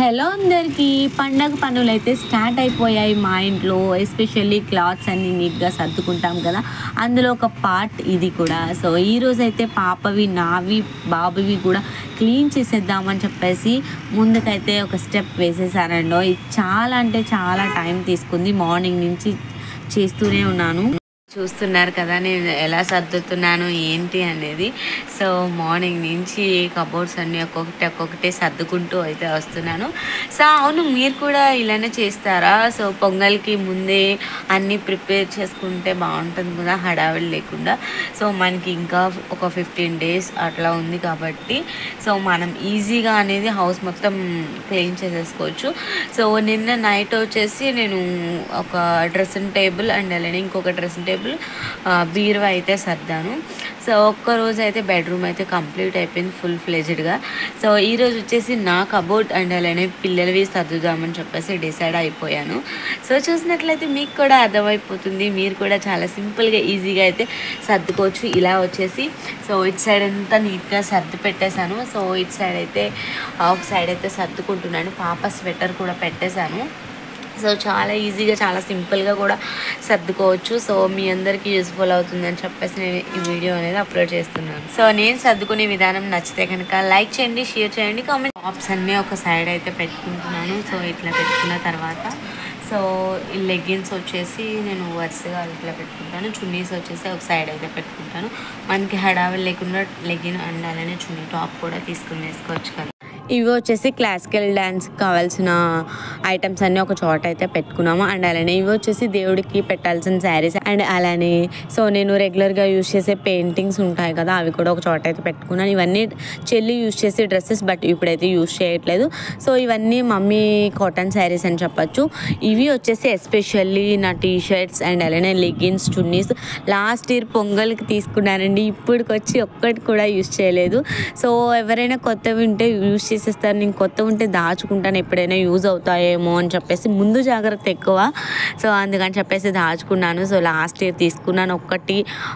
hello అందరికీ పండగ పనులు అయితే స్టార్ట్ అయిపోయాయి మా ఇంట్లో ఎస్పెషల్లీ క్లాత్స్ అన్ని నీట్గా సర్దుకుంటాం కదా అందులో ఒక పార్ట్ ఇది కూడా సో ఈ రోజు అయితే పాపవి నావి బాబువి కూడా క్లీన్ చేసేద్దామని చెప్పేసి ముందుకైతే ఒక స్టెప్ వేసేసానండి ఇది చాలా అంటే చాలా టైం తీసుకుంది మార్నింగ్ నుంచి చేస్తూనే ఉన్నాను చూస్తున్నారు కదా నేను ఎలా సర్దుతున్నాను ఏంటి అనేది సో మార్నింగ్ నుంచి కబోర్డ్స్ అన్ని ఒక్కొక్కటి ఒక్కొక్కటి సర్దుకుంటూ అయితే వస్తున్నాను సో అవును మీరు కూడా ఇలానే చేస్తారా సో పొంగల్కి ముందే అన్నీ ప్రిపేర్ చేసుకుంటే బాగుంటుంది కదా హడావిడి లేకుండా సో మనకి ఇంకా ఒక ఫిఫ్టీన్ డేస్ అట్లా ఉంది కాబట్టి సో మనం ఈజీగా అనేది హౌస్ మొత్తం క్లీన్ చేసేసుకోవచ్చు సో నిన్న నైట్ వచ్చేసి నేను ఒక డ్రెస్సింగ్ టేబుల్ అండ్ అలానే ఇంకొక డ్రెస్సింగ్ టేబుల్ బీరువా అయితే సర్దాను సో ఒక్క రోజు అయితే బెడ్రూమ్ అయితే కంప్లీట్ అయిపోయింది ఫుల్ ఫ్లెజ్డ్గా సో ఈ రోజు వచ్చేసి నా కబోర్డ్ అండ్ అలానే పిల్లలవి సర్దుదామని చెప్పేసి డిసైడ్ అయిపోయాను సో చూసినట్లయితే మీకు కూడా అర్థమైపోతుంది మీరు కూడా చాలా సింపుల్గా ఈజీగా అయితే సర్దుకోవచ్చు ఇలా వచ్చేసి సో ఇటు సైడ్ అంతా నీట్గా సర్ది పెట్టేశాను సో ఇటు సైడ్ అయితే ఒక సైడ్ అయితే సర్దుకుంటున్నాను పాప స్వెటర్ కూడా పెట్టేశాను సో చాలా ఈజీగా చాలా సింపుల్గా కూడా సర్దుకోవచ్చు సో మీ అందరికీ యూస్ఫుల్ అవుతుందని చెప్పేసి నేను ఈ వీడియో అనేది అప్లోడ్ చేస్తున్నాను సో నేను సర్దుకునే విధానం నచ్చితే కనుక లైక్ చేయండి షేర్ చేయండి కామెంట్ టాప్స్ అన్నీ ఒక సైడ్ అయితే పెట్టుకుంటున్నాను సో ఇట్లా పెట్టుకున్న తర్వాత సో ఈ లెగ్గిన్స్ వచ్చేసి నేను వరుసగా ఇట్లా పెట్టుకుంటాను చున్నీస్ వచ్చేసి ఒక సైడ్ అయితే పెట్టుకుంటాను మనకి హడావిడి లేకుండా లెగ్గిన్ అండ్ అలానే చున్నీ టాప్ కూడా తీసుకుని వేసుకోవచ్చు కదా ఇవి వచ్చేసి క్లాసికల్ డ్యాన్స్ కావాల్సిన ఐటమ్స్ అన్నీ ఒక చోట అయితే పెట్టుకున్నాము అండ్ అలానే ఇవి వచ్చేసి దేవుడికి పెట్టాల్సిన శారీస్ అండ్ అలానే సో నేను రెగ్యులర్గా యూజ్ చేసే పెయింటింగ్స్ ఉంటాయి కదా అవి కూడా ఒక చోట అయితే పెట్టుకున్నాను ఇవన్నీ చెల్లి యూజ్ చేసే డ్రెస్సెస్ బట్ ఇప్పుడైతే యూజ్ చేయట్లేదు సో ఇవన్నీ మమ్మీ కాటన్ శారీస్ అని చెప్పచ్చు ఇవి వచ్చేసి ఎస్పెషల్లీ నా టీ షర్ట్స్ అండ్ అలానే లెగిన్స్ చున్నీస్ లాస్ట్ ఇయర్ పొంగల్కి తీసుకున్నానండి ఇప్పటికి వచ్చి ఒక్కటి కూడా యూజ్ చేయలేదు సో ఎవరైనా కొత్తవి ఉంటే యూజ్ చేసేస్తారు నేను కొత్త ఉంటే దాచుకుంటాను ఎప్పుడైనా యూజ్ అవుతాయేమో అని చెప్పేసి ముందు జాగ్రత్త ఎక్కువ సో అందుకని చెప్పేసి దాచుకున్నాను సో లాస్ట్ ఇయర్ తీసుకున్నాను ఒక్కటి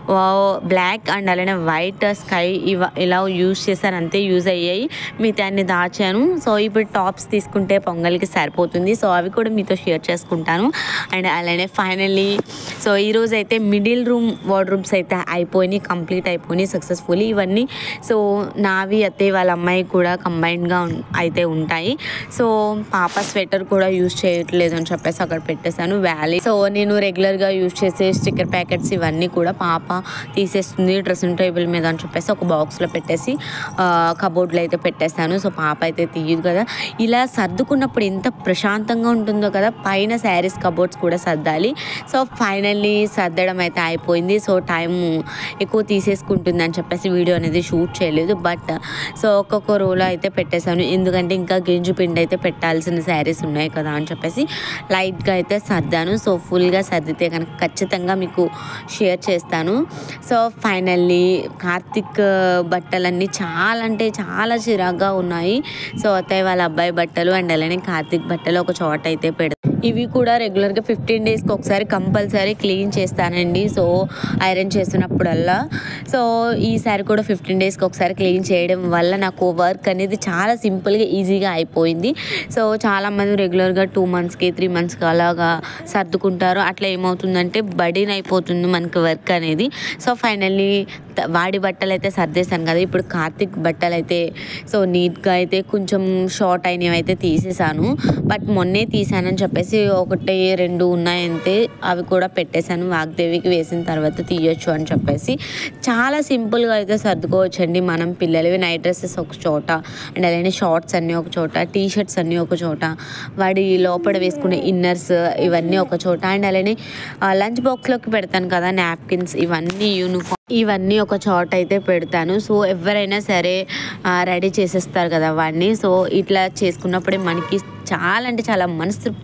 బ్లాక్ అండ్ అలానే వైట్ స్కై ఇవ ఇలా యూజ్ చేశాను అంతే యూజ్ అయ్యాయి మిగతాన్ని దాచాను సో ఇప్పుడు టాప్స్ తీసుకుంటే పొంగల్కి సరిపోతుంది సో అవి కూడా మీతో షేర్ చేసుకుంటాను అండ్ అలానే ఫైనల్లీ సో ఈరోజు అయితే మిడిల్ రూమ్ వార్డ్రూమ్స్ అయితే అయిపోయినాయి కంప్లీట్ అయిపోయినాయి సక్సెస్ఫుల్లీ ఇవన్నీ సో నావి అత్తయ్య వాళ్ళ అమ్మాయి కూడా కంబైన్డ్గా అయితే ఉంటాయి సో పాప స్వెటర్ కూడా యూజ్ చేయట్లేదు అని చెప్పేసి అక్కడ పెట్టేశాను వ్యాలీ సో నేను రెగ్యులర్గా యూజ్ చేసే స్టిక్కర్ ప్యాకెట్స్ ఇవన్నీ కూడా పాప తీసేస్తుంది డ్రెస్సింగ్ టేబుల్ మీద అని చెప్పేసి ఒక బాక్స్లో పెట్టేసి కబోర్డ్లో అయితే పెట్టేశాను సో పాప అయితే తీయదు కదా ఇలా సర్దుకున్నప్పుడు ఎంత ప్రశాంతంగా ఉంటుందో కదా పైన శారీస్ కబోర్డ్స్ కూడా సర్దాలి సో ఫైనల్లీ సర్దడం అయితే అయిపోయింది సో టైం ఎక్కువ తీసేసుకుంటుంది అని చెప్పేసి వీడియో అనేది షూట్ చేయలేదు బట్ సో ఒక్కొక్క రోలో అయితే పెట్టేశాను ఎందుకంటే ఇంకా గింజు పిండి అయితే పెట్టాల్సిన శారీస్ ఉన్నాయి కదా అని చెప్పేసి లైట్గా అయితే సర్దాను సో ఫుల్గా సర్దితే కనుక ఖచ్చితంగా మీకు షేర్ చేస్తాను సో ఫైనల్లీ కార్తిక్ బట్టలన్నీ చాలా అంటే చాలా చిరాగ్గా ఉన్నాయి సో అత్తయ్య వాళ్ళ అబ్బాయి బట్టలు అండ్ అలానే కార్తిక్ బట్టలు ఒక చోట అయితే పెడతాను ఇవి కూడా రెగ్యులర్గా ఫిఫ్టీన్ డేస్కి ఒకసారి కంపల్సరీ క్లీన్ చేస్తానండి సో ఐరన్ చేస్తున్నప్పుడల్లా సో ఈసారి కూడా ఫిఫ్టీన్ డేస్కి ఒకసారి క్లీన్ చేయడం వల్ల నాకు వర్క్ అనేది చాలా సింపుల్గా ఈజీగా అయిపోయింది సో చాలామంది రెగ్యులర్గా టూ మంత్స్కి త్రీ మంత్స్కి అలాగా సర్దుకుంటారు అట్లా ఏమవుతుందంటే బడీన్ అయిపోతుంది మనకి వర్క్ అనేది సో ఫైనల్లీ వాడి బట్టలు అయితే సర్దేశాను కదా ఇప్పుడు కార్తిక్ బట్టలు అయితే సో నీట్గా అయితే కొంచెం షార్ట్ అయినవి అయితే తీసేసాను బట్ మొన్నే తీసానని చెప్పేసి ఒకటి రెండు ఉన్నాయంతే అవి కూడా పెట్టేశాను వాగ్దేవికి వేసిన తర్వాత తీయొచ్చు అని చెప్పేసి చాలా సింపుల్గా అయితే సర్దుకోవచ్చండి మనం పిల్లలవి నైట్ డ్రెస్సెస్ ఒక చోట అండ్ అలానే షార్ట్స్ అన్నీ ఒక చోట టీ షర్ట్స్ అన్నీ ఒక చోట వాడి లోపల వేసుకునే ఇన్నర్స్ ఇవన్నీ ఒక చోట అండ్ అలానే లంచ్ బాక్స్లోకి పెడతాను కదా నాప్కిన్స్ ఇవన్నీ యూనిఫామ్ ఇవన్నీ ఒక చోట అయితే పెడతాను సో ఎవరైనా సరే రెడీ చేసేస్తారు కదా వాడిని సో ఇట్లా చేసుకున్నప్పుడే మనకి చాలా అంటే చాలా మనస్తృప్తిగా ఉంటుంది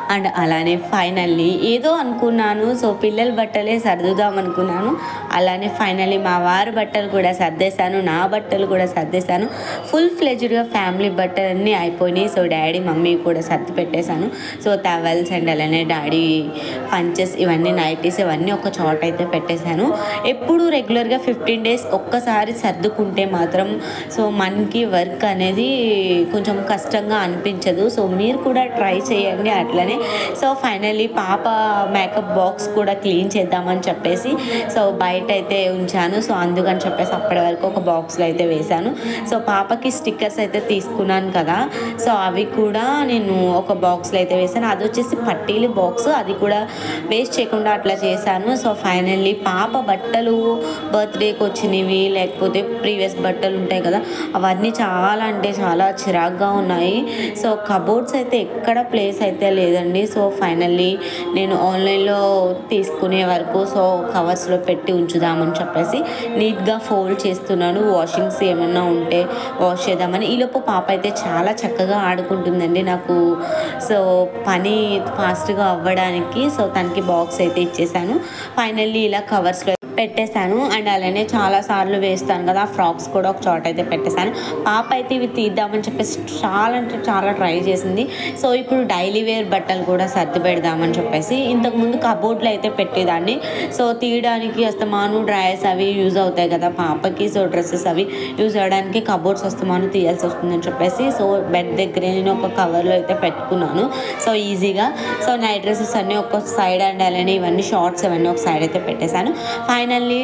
అండ్ అలానే ఫైనల్లీ ఏదో అనుకున్నాను సో పిల్లల బట్టలే సర్దుదాం అనుకున్నాను అలానే ఫైనల్లీ మా వారి బట్టలు కూడా సర్దేశాను నా బట్టలు కూడా సర్దేశాను ఫుల్ ఫ్లెజ్డ్గా ఫ్యామిలీ బట్టలు అన్నీ అయిపోయినాయి సో డాడీ మమ్మీ కూడా సర్ది పెట్టేశాను సో టవల్స్ అండ్ అలానే డాడీ పంచెస్ ఇవన్నీ నైటీస్ ఇవన్నీ ఒక చోట అయితే పెట్టేశాను ఎప్పుడు రెగ్యులర్గా ఫిఫ్టీన్ డేస్ ఒక్కసారి సర్దుకుంటే మాత్రం సో మనకి వర్క్ అనేది కొంచెం కష్టంగా అనిపించదు సో మీరు కూడా ట్రై చేయండి అట్లనే సో ఫైనల్లీ పాప మేకప్ బాక్స్ కూడా క్లీన్ చేద్దామని చెప్పేసి సో బయట అయితే ఉంచాను సో అందుకని చెప్పేసి అప్పటి వరకు ఒక బాక్స్లో అయితే వేశాను సో పాపకి స్టిక్కర్స్ అయితే తీసుకున్నాను కదా సో అవి కూడా నేను ఒక బాక్స్లో అయితే వేసాను అది వచ్చేసి పట్టీలు బాక్స్ అది కూడా వేస్ట్ చేయకుండా అట్లా చేశాను సో ఫైనల్లీ పాప బట్టలు బర్త్డేకి వచ్చినవి లేకపోతే ప్రీవియస్ బట్టలు ఉంటాయి కదా అవన్నీ చాలా అంటే చాలా చిరాగ్గా ఉన్నాయి సో కబోర్డ్స్ అయితే ఎక్కడ ప్లేస్ అయితే లేదండి సో ఫైనల్లీ నేను ఆన్లైన్లో తీసుకునే వరకు సో కవర్స్లో పెట్టి ఉంచుదామని చెప్పేసి నీట్గా ఫోల్డ్ చేస్తున్నాను వాషింగ్స్ ఏమన్నా ఉంటే వాష్ చేద్దామని ఈలోపు పాప అయితే చాలా చక్కగా ఆడుకుంటుందండి నాకు సో పని ఫాస్ట్గా అవ్వడానికి సో తనకి బాక్స్ అయితే ఇచ్చేసాను ఫైనల్లీ ఇలా కవర్స్లో పెట్టేశాను అండ్ అలానే చాలా సార్లు వేస్తాను కదా ఫ్రాక్స్ కూడా ఒక చోట అయితే పెట్టేశాను పాప అయితే ఇవి తీద్దామని చెప్పేసి చాలా అంటే చాలా ట్రై చేసింది సో ఇప్పుడు డైలీ వేర్ బట్టలు కూడా సర్ది పెడదామని చెప్పేసి ఇంతకుముందు కబోర్డ్లో అయితే పెట్టేదాన్ని సో తీయడానికి అస్తమాను డ్రైయర్స్ అవి యూజ్ అవుతాయి కదా పాపకి సో డ్రెస్సెస్ అవి యూజ్ అవ్వడానికి కబోర్డ్స్ అస్తమాను తీయాల్సి వస్తుందని చెప్పేసి సో బెడ్ దగ్గరే నేను ఒక కవర్లో అయితే పెట్టుకున్నాను సో ఈజీగా సో నైట్ డ్రెస్సెస్ అన్నీ ఒక సైడ్ అండ్ అలానే ఇవన్నీ షార్ట్స్ అవన్నీ ఒక సైడ్ అయితే పెట్టేశాను ఫైనల్లీ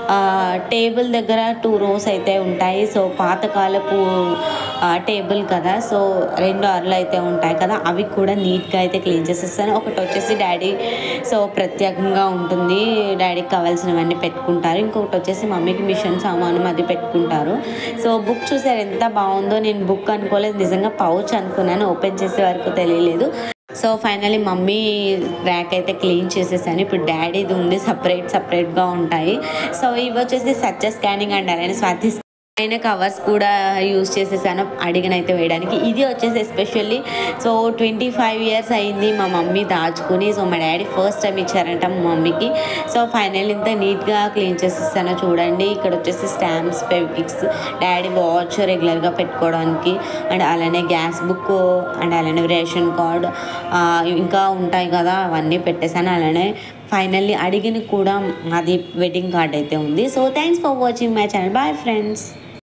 టేబుల్ దగ్గర టూ రోస్ అయితే ఉంటాయి సో పాతకాలపు టేబుల్ కదా సో రెండు అర్లు అయితే ఉంటాయి కదా అవి కూడా నీట్గా అయితే క్లీన్ చేసేస్తాను ఒకటి వచ్చేసి డాడీ సో ప్రత్యేకంగా ఉంటుంది డాడీకి కావాల్సినవన్నీ పెట్టుకుంటారు ఇంకొకటి వచ్చేసి మమ్మీకి మిషన్ సామాను అది పెట్టుకుంటారు సో బుక్ చూసారు ఎంత బాగుందో నేను బుక్ అనుకోలేదు నిజంగా పౌచ్ అనుకున్నాను ఓపెన్ చేసే వరకు తెలియలేదు సో ఫైనలీ మమ్మీ ర్యాక్ అయితే క్లీన్ చేసేసాను ఇప్పుడు డాడీది ఉంది సపరేట్ సపరేట్గా ఉంటాయి సో ఇవి వచ్చేసి సచ్చ స్కానింగ్ అండ్ అలానే స్వాతి అయిన కవర్స్ కూడా యూజ్ చేసేసాను అడిగినైతే వేయడానికి ఇది వచ్చేసి especially so twenty five years అయింది మా మమ్మీ దాచుకుని సో మా డాడీ ఫస్ట్ టైం ఇచ్చారంట మా మమ్మీకి సో ఫైనల్ ఇంత నీట్గా క్లీన్ చేసేసాను చూడండి ఇక్కడ వచ్చేసి స్టాంప్స్ ఫెవికిక్స్ డాడీ వాచ్ రెగ్యులర్గా పెట్టుకోవడానికి అండ్ అలానే గ్యాస్ బుక్ అండ్ అలానే రేషన్ కార్డ్ ఇంకా ఉంటాయి కదా అవన్నీ పెట్టేశాను అలానే ఫైనల్లీ అడిగిన కూడా అది వెడ్డింగ్ కార్డ్ అయితే ఉంది so thanks for watching my channel bye friends